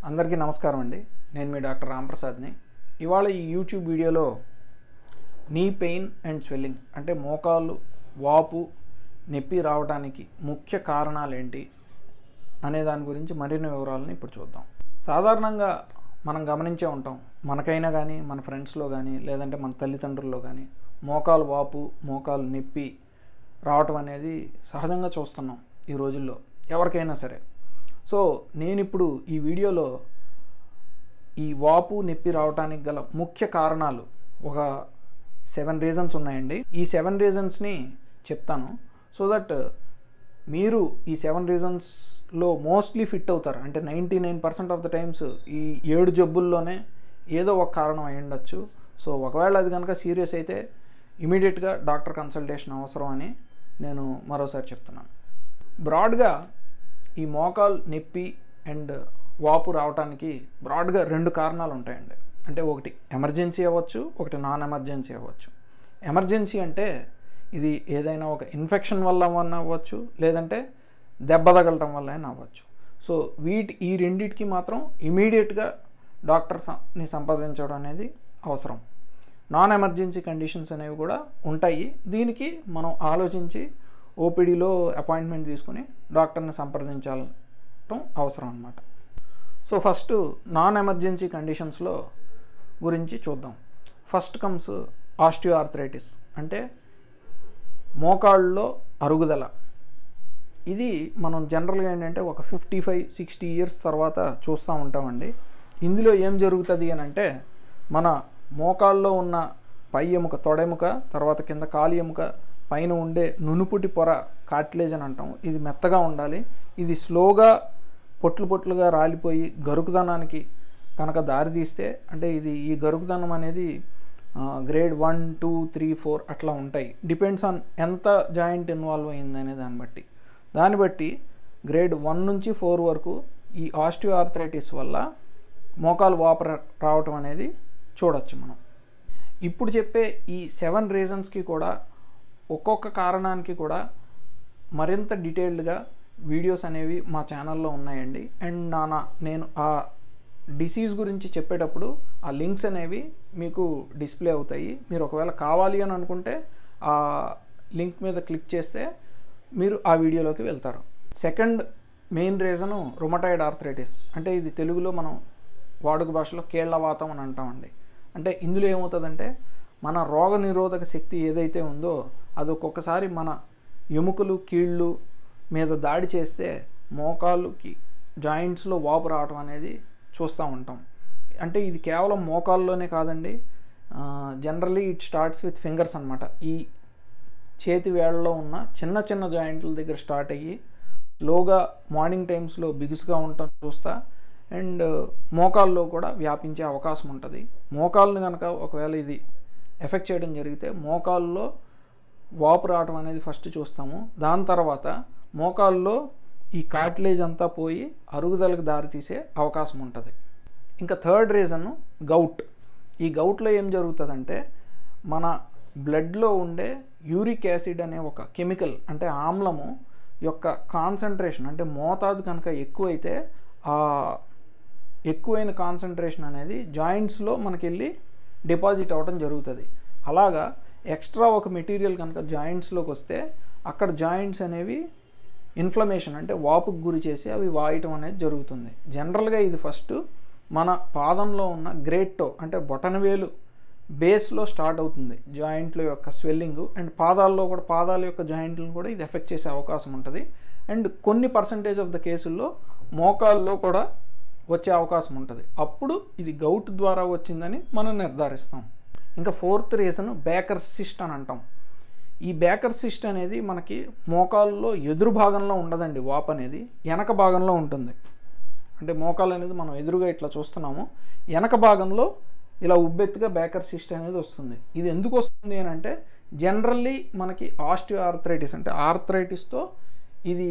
అందరికీ నమస్కారం అండి నేను మీ డాక్టర్ రాంప్రసాద్ని ఇవాళ ఈ యూట్యూబ్ వీడియోలో నీ పెయిన్ అండ్ స్వెల్లింగ్ అంటే మోకాలు వాపు నొప్పి రావడానికి ముఖ్య కారణాలు ఏంటి అనే దాని గురించి మరిన్ని వివరాలను ఇప్పుడు చూద్దాం సాధారణంగా మనం గమనించే ఉంటాం మనకైనా కానీ మన ఫ్రెండ్స్లో కానీ లేదంటే మన తల్లిదండ్రుల్లో కానీ మోకాలు వాపు మోకాలు నొప్పి రావటం అనేది సహజంగా చూస్తున్నాం ఈ రోజుల్లో ఎవరికైనా సరే సో నేను ఇప్పుడు ఈ వీడియోలో ఈ వాపు నొప్పి రావడానికి గల ముఖ్య కారణాలు ఒక సెవెన్ రీజన్స్ ఉన్నాయండి ఈ సెవెన్ రీజన్స్ని చెప్తాను సో దట్ మీరు ఈ సెవెన్ రీజన్స్లో మోస్ట్లీ ఫిట్ అవుతారు అంటే ninety nine percent of the times ఈ ఏడు జబ్బుల్లోనే ఏదో ఒక కారణం అయి ఉండొచ్చు సో ఒకవేళ అది కనుక సీరియస్ అయితే ఇమీడియట్గా డాక్టర్ కన్సల్టేషన్ అవసరం అని నేను మరోసారి చెప్తున్నాను బ్రాడ్గా ఈ మోకాలు నొప్పి అండ్ వాపు రావడానికి బ్రాడ్గా రెండు కారణాలు ఉంటాయండి అంటే ఒకటి ఎమర్జెన్సీ అవ్వచ్చు ఒకటి నాన్ ఎమర్జెన్సీ అవ్వచ్చు ఎమర్జెన్సీ అంటే ఇది ఏదైనా ఒక ఇన్ఫెక్షన్ వల్ల అన్న అవ్వచ్చు లేదంటే దెబ్బ తగలటం వల్ల అయినా అవ్వచ్చు సో వీటి ఈ రెండింటికి మాత్రం ఇమీడియట్గా డాక్టర్ని సంప్రదించడం అనేది అవసరం నాన్ ఎమర్జెన్సీ కండిషన్స్ అనేవి కూడా ఉంటాయి దీనికి మనం ఆలోచించి ఓపీడీలో అపాయింట్మెంట్ తీసుకుని డాక్టర్ని సంప్రదించడం అవసరం అన్నమాట సో ఫస్ట్ నాన్ ఎమర్జెన్సీ కండిషన్స్లో గురించి చూద్దాం ఫస్ట్ కమ్స్ ఆస్టియో ఆర్థరైటిస్ అంటే మోకాళ్ళలో అరుగుదల ఇది మనం జనరల్గా ఏంటంటే ఒక ఫిఫ్టీ ఫైవ్ సిక్స్టీ ఇయర్స్ తర్వాత చూస్తూ ఉంటామండి ఇందులో ఏం జరుగుతుంది అని అంటే మన మోకాల్లో ఉన్న పై ఎముక తొడెముక తర్వాత కింద కాలి ఎముక పైన ఉండే నునుపుటి పొర కాట్లేజ్ అని అంటాం ఇది మెత్తగా ఉండాలి ఇది స్లోగా పొట్లు పొట్లుగా రాలిపోయి గరుకుదనానికి కనుక దారితీస్తే అంటే ఇది ఈ గరుకుదనం అనేది grade one two three four అట్లా ఉంటాయి డిపెండ్స్ ఆన్ ఎంత జాయింట్ ఇన్వాల్వ్ అయింది అనే దాన్ని బట్టి దాన్ని బట్టి గ్రేడ్ వన్ నుంచి ఫోర్ వరకు ఈ ఆస్టియో ఆర్థరైటిస్ వల్ల మోకాలు వాప రావటం అనేది చూడొచ్చు మనం ఇప్పుడు చెప్పే ఈ సెవెన్ రీజన్స్కి కూడా ఒక్కొక్క కారణానికి కూడా మరింత డీటెయిల్డ్గా వీడియోస్ అనేవి మా ఛానల్లో ఉన్నాయండి అండ్ నా నేను ఆ డిసీజ్ గురించి చెప్పేటప్పుడు ఆ లింక్స్ అనేవి మీకు డిస్ప్లే అవుతాయి మీరు ఒకవేళ కావాలి అని అనుకుంటే ఆ లింక్ మీద క్లిక్ చేస్తే మీరు ఆ వీడియోలోకి వెళ్తారు second main reason rheumatoid arthritis అంటే ఇది తెలుగులో మనం వాడుక భాషలో కేళ్లవాతం అని అంటామండి అంటే ఇందులో ఏమవుతుందంటే మన రోగ నిరోధక శక్తి ఏదైతే ఉందో అది ఒక్కొక్కసారి మన ఎముకలు కీళ్ళు మీద దాడి చేస్తే మోకాలుకి జాయింట్స్లో వాపు రావడం అనేది చూస్తూ ఉంటాం అంటే ఇది కేవలం మోకాల్లోనే కాదండి generally it starts with fingers అనమాట ఈ చేతి వేళ్ళలో ఉన్న చిన్న చిన్న జాయింట్ల దగ్గర స్టార్ట్ అయ్యి స్లోగా మార్నింగ్ టైమ్స్లో బిగుసుగా ఉండటం చూస్తా అండ్ మోకాల్లో కూడా వ్యాపించే అవకాశం ఉంటుంది మోకాల్ని కనుక ఒకవేళ ఇది ఎఫెక్ట్ చేయడం జరిగితే మోకాల్లో వాపు రావడం అనేది ఫస్ట్ చూస్తాము దాని తర్వాత మోకాల్లో ఈ కాట్లేజ్ అంతా పోయి అరుగుదలకు దారితీసే అవకాశం ఉంటుంది ఇంకా థర్డ్ రీజన్ గౌట్ ఈ గౌట్లో ఏం జరుగుతుందంటే మన బ్లడ్లో ఉండే యూరిక్ యాసిడ్ అనే ఒక కెమికల్ అంటే ఆమ్లము యొక్క కాన్సన్ట్రేషన్ అంటే మోతాదు కనుక ఎక్కువైతే ఆ ఎక్కువైన కాన్సన్ట్రేషన్ అనేది జాయింట్స్లో మనకెళ్ళి డిపాజిట్ అవ్వడం జరుగుతుంది అలాగా ఎక్స్ట్రా ఒక మెటీరియల్ కనుక జాయింట్స్లోకి వస్తే అక్కడ జాయింట్స్ అనేవి ఇన్ఫ్లమేషన్ అంటే వాపుకు గురి చేసి అవి వాయటం అనేది జరుగుతుంది జనరల్గా ఇది ఫస్ట్ మన పాదంలో ఉన్న గ్రేట్ టో అంటే బొటనవేలు బేస్లో స్టార్ట్ అవుతుంది జాయింట్ల యొక్క స్వెల్లింగ్ అండ్ పాదాల్లో కూడా పాదాల యొక్క జాయింట్లను కూడా ఇది ఎఫెక్ట్ చేసే అవకాశం ఉంటుంది అండ్ కొన్ని పర్సంటేజ్ ఆఫ్ ద కేసుల్లో మోకాల్లో కూడా వచ్చే అవకాశం ఉంటుంది అప్పుడు ఇది గౌట్ ద్వారా వచ్చిందని మనం నిర్ధారిస్తాం ఇంకా ఫోర్త్ రీజన్ బేకర్ సిస్ట్ అని అంటాం ఈ బేకర్ సిస్ట్ అనేది మనకి మోకాల్లో ఎదురు భాగంలో ఉండదండి వాప్ అనేది వెనక భాగంలో ఉంటుంది అంటే మోకాలు అనేది మనం ఎదురుగా ఇట్లా చూస్తున్నాము వెనక భాగంలో ఇలా ఉబ్బెత్తుగా బేకర్ సిస్ట్ అనేది వస్తుంది ఇది ఎందుకు వస్తుంది అని అంటే జనరల్లీ మనకి ఆస్టియో ఆర్థరైటిస్ అంటే ఆర్థరైటిస్తో ఇది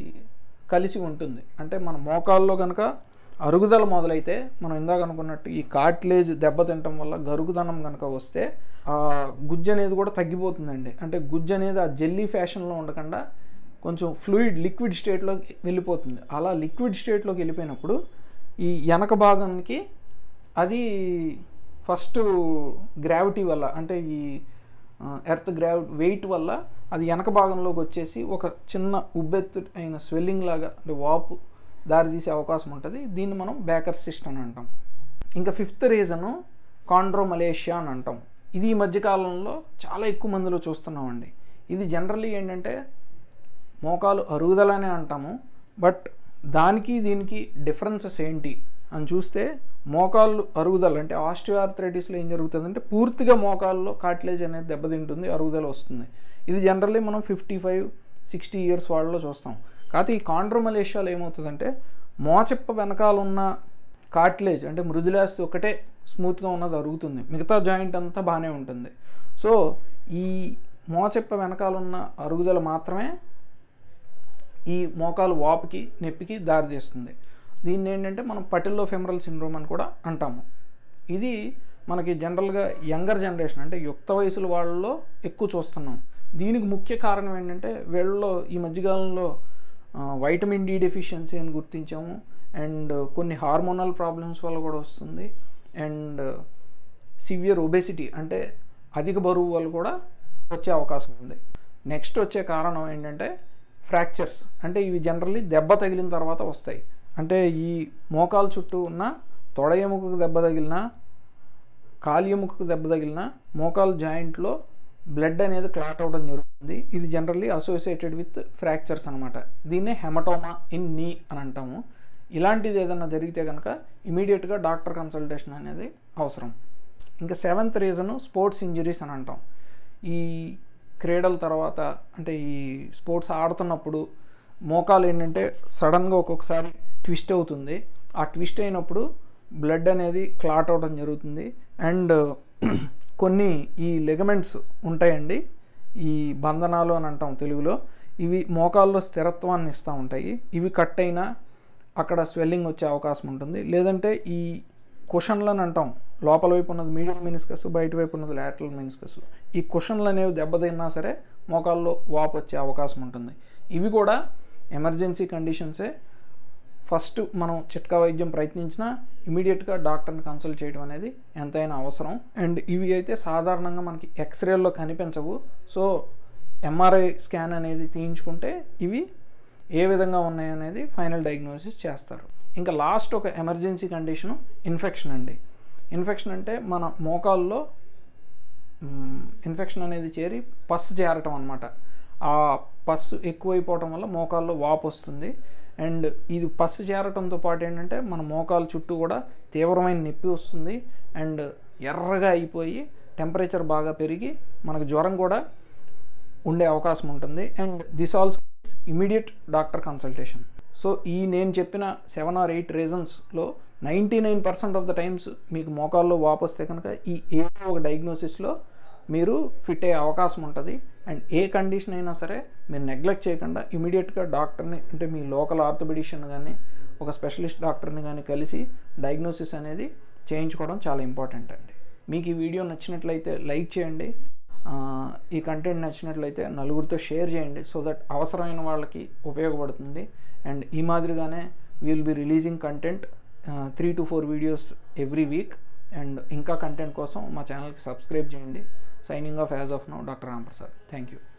కలిసి ఉంటుంది అంటే మన మోకాల్లో కనుక అరుగుదల మొదలైతే మనం ఇందాక అనుకున్నట్టు ఈ కాట్లేజ్ దెబ్బతింటం వల్ల గరుగుదనం కనుక వస్తే ఆ గుజ్జు అనేది కూడా తగ్గిపోతుందండి అంటే గుజ్జు అనేది ఆ జెల్లీ ఫ్యాషన్లో ఉండకుండా కొంచెం ఫ్లూయిడ్ లిక్విడ్ స్టేట్లోకి వెళ్ళిపోతుంది అలా లిక్విడ్ స్టేట్లోకి వెళ్ళిపోయినప్పుడు ఈ వెనక భాగానికి అది ఫస్ట్ గ్రావిటీ వల్ల అంటే ఈ ఎర్త్ గ్రావి వెయిట్ వల్ల అది వెనక భాగంలోకి వచ్చేసి ఒక చిన్న ఉబ్బెత్తు అయిన స్వెల్లింగ్ లాగా అంటే వాపు దారితీసే అవకాశం ఉంటుంది దీన్ని మనం బ్యాకర్ సిస్ట్ అని అంటాం ఇంకా ఫిఫ్త్ రీజను కాండ్రోమలేషియా అని అంటాం ఇది ఈ మధ్యకాలంలో చాలా ఎక్కువ మందిలో చూస్తున్నామండి ఇది జనరల్లీ ఏంటంటే మోకాలు అరుగుదలనే అంటాము బట్ దానికి దీనికి డిఫరెన్సెస్ ఏంటి అని చూస్తే మోకాళ్ళు అరుగుదల అంటే ఆస్టియోఆర్థరైటిస్లో ఏం జరుగుతుందంటే పూర్తిగా మోకాల్లో కాట్లేజ్ అనేది దెబ్బతింటుంది అరుగుదల వస్తుంది ఇది జనరల్లీ మనం ఫిఫ్టీ ఫైవ్ సిక్స్టీ ఇయర్స్ వాళ్ళలో చూస్తాం కాకపోతే ఈ కాండ్రోమలేషియాలో ఏమవుతుందంటే మోచెప్ప వెనకాల ఉన్న కాట్లేజ్ అంటే మృదులాస్తి ఒకటే స్మూత్గా ఉన్నది అరుగుతుంది మిగతా జాయింట్ అంతా బాగానే ఉంటుంది సో ఈ మోచెప్ప వెనకాల ఉన్న అరుగుదల మాత్రమే ఈ మోకాలు వాపుకి నొప్పికి దారితీస్తుంది దీన్ని ఏంటంటే మనం పటిల్లో ఫెమరల్ సిండ్రోమ్ అని కూడా అంటాము ఇది మనకి జనరల్గా యంగర్ జనరేషన్ అంటే యుక్త వయసుల వాళ్ళలో ఎక్కువ చూస్తున్నాం దీనికి ముఖ్య కారణం ఏంటంటే వీళ్ళలో ఈ మధ్యకాలంలో వైటమిన్ డి డెఫిషియన్సీ అని గుర్తించాము అండ్ కొన్ని హార్మోనల్ ప్రాబ్లమ్స్ వల్ల కూడా వస్తుంది అండ్ సివియర్ ఒబెసిటీ అంటే అధిక బరువు వల్ల కూడా వచ్చే అవకాశం ఉంది నెక్స్ట్ వచ్చే కారణం ఏంటంటే ఫ్రాక్చర్స్ అంటే ఇవి జనరల్లీ దెబ్బ తగిలిన తర్వాత వస్తాయి అంటే ఈ మోకాలు చుట్టూ ఉన్న తొడ ఎముకకు దెబ్బ తగిలిన కాలి ఎముకకు దెబ్బ తగిలిన మోకాలు జాయింట్లో బ్లడ్ అనేది క్లాట్ అవ్వడం జరుగుతుంది ఇది జనరల్లీ అసోసియేటెడ్ విత్ ఫ్రాక్చర్స్ అనమాట దీన్నే హెమటోమా ఇన్ నీ అని అంటాము ఇలాంటిది ఏదైనా జరిగితే కనుక ఇమీడియట్గా డాక్టర్ కన్సల్టేషన్ అనేది అవసరం ఇంకా సెవెంత్ రీజను స్పోర్ట్స్ ఇంజరీస్ అని అంటాం ఈ క్రీడల తర్వాత అంటే ఈ స్పోర్ట్స్ ఆడుతున్నప్పుడు మోకాలు ఏంటంటే సడన్గా ఒక్కొక్కసారి ట్విస్ట్ అవుతుంది ఆ ట్విస్ట్ అయినప్పుడు బ్లడ్ అనేది క్లాట్ అవడం జరుగుతుంది అండ్ కొన్ని ఈ లెగమెంట్స్ ఉంటాయండి ఈ బంధనాలు అని అంటాం తెలుగులో ఇవి మోకాల్లో స్థిరత్వాన్ని ఇస్తూ ఉంటాయి ఇవి కట్ అయినా అక్కడ స్వెల్లింగ్ వచ్చే అవకాశం ఉంటుంది లేదంటే ఈ కుషన్లను అంటాం లోపల వైపు ఉన్నది మీడియం మినిస్కస్ బయట వైపు ఉన్నది లాటరల్ మినిస్కస్ ఈ కుషన్లు అనేవి దెబ్బతిన్నా సరే మోకాల్లో వాపు వచ్చే అవకాశం ఉంటుంది ఇవి కూడా ఎమర్జెన్సీ కండిషన్సే ఫస్ట్ మనం చిట్కా వైద్యం ప్రయత్నించినా ఇమీడియట్గా డాక్టర్ని కన్సల్ట్ చేయడం అనేది ఎంతైనా అవసరం అండ్ ఇవి అయితే సాధారణంగా మనకి ఎక్స్రేల్లో కనిపించవు సో ఎంఆర్ఐ స్కాన్ అనేది తీయించుకుంటే ఇవి ఏ విధంగా ఉన్నాయి అనేది ఫైనల్ డయాగ్నోసిస్ చేస్తారు ఇంకా లాస్ట్ ఒక ఎమర్జెన్సీ కండిషను ఇన్ఫెక్షన్ అండి ఇన్ఫెక్షన్ అంటే మన మోకాల్లో ఇన్ఫెక్షన్ అనేది చేరి పస్ చేరటం అనమాట ఆ పస్ ఎక్కువైపోవటం వల్ల మోకాల్లో వాపు వస్తుంది అండ్ ఇది పస్సు చేరటంతో పాటు ఏంటంటే మన మోకాలు చుట్టూ కూడా తీవ్రమైన నొప్పి వస్తుంది అండ్ ఎర్రగా అయిపోయి టెంపరేచర్ బాగా పెరిగి మనకు జ్వరం కూడా ఉండే అవకాశం ఉంటుంది and this also immediate doctor consultation so ఈ నేను చెప్పిన సెవెన్ ఆర్ ఎయిట్ రీజన్స్లో ninety nine percent of the times మీకు మోకాల్లో వాపు వస్తే కనుక ఈ ఏదో ఒక డయాగ్నోసిస్లో మీరు ఫిట్ అయ్యే అవకాశం ఉంటుంది అండ్ ఏ కండిషన్ అయినా సరే మీరు నెగ్లెక్ట్ చేయకుండా ఇమీడియట్గా డాక్టర్ని అంటే మీ లోకల్ ఆర్థోపెడిషియన్ కానీ ఒక స్పెషలిస్ట్ డాక్టర్ని కానీ కలిసి డయాగ్నోసిస్ అనేది చేయించుకోవడం చాలా ఇంపార్టెంట్ అండి మీకు ఈ వీడియో నచ్చినట్లయితే లైక్ చేయండి ఈ కంటెంట్ నచ్చినట్లయితే నలుగురితో షేర్ చేయండి సో దట్ అవసరమైన వాళ్ళకి ఉపయోగపడుతుంది అండ్ ఈ మాదిరిగానే will be releasing content three to four videos every week and ఇంకా కంటెంట్ కోసం మా ఛానల్కి సబ్స్క్రైబ్ చేయండి signing off as of now doctor Ramprasad thank you